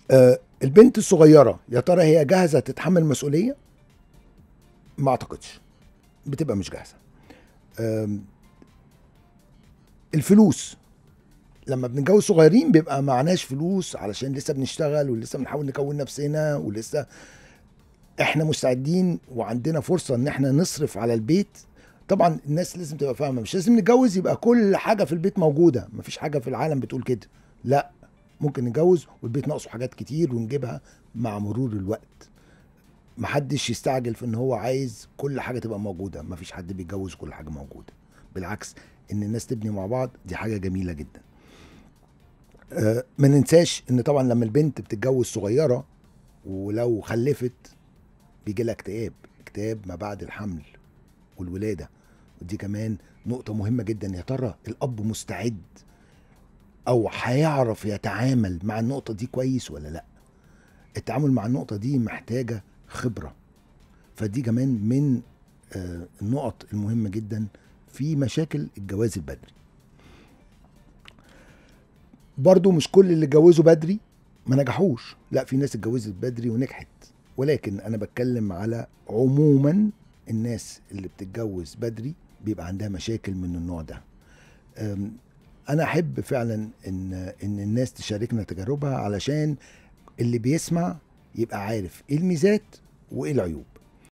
آه البنت الصغيره يا ترى هي جاهزه تتحمل مسؤوليه ما اعتقدش بتبقى مش جاهزه آم، الفلوس لما بنتجوز صغيرين بيبقى معناش فلوس علشان لسه بنشتغل ولسه بنحاول نكون نفسنا ولسه احنا مستعدين وعندنا فرصه ان احنا نصرف على البيت طبعا الناس لازم تبقى فاهمه مش لازم نتجوز يبقى كل حاجه في البيت موجوده مفيش حاجه في العالم بتقول كده لا ممكن نتجوز والبيت ناقصه حاجات كتير ونجيبها مع مرور الوقت محدش يستعجل في ان هو عايز كل حاجه تبقى موجوده مفيش حد بيتجوز كل حاجه موجوده بالعكس ان الناس تبني مع بعض دي حاجه جميله جدا آه، ما ننساش ان طبعا لما البنت بتتجوز صغيره ولو خلفت بيجي لها اكتئاب اكتئاب ما بعد الحمل والولاده ودي كمان نقطه مهمه جدا يا ترى الاب مستعد او هيعرف يتعامل مع النقطه دي كويس ولا لا التعامل مع النقطه دي محتاجه خبره فدي كمان من آه، النقط المهمه جدا في مشاكل الجواز البدري برضو مش كل اللي اتجوزوا بدري ما نجحوش لا في ناس اتجوزت بدري ونجحت ولكن انا بتكلم على عموما الناس اللي بتتجوز بدري بيبقى عندها مشاكل من النوع ده أم، انا احب فعلا ان ان الناس تشاركنا تجاربها علشان اللي بيسمع يبقى عارف ايه الميزات وايه العيوب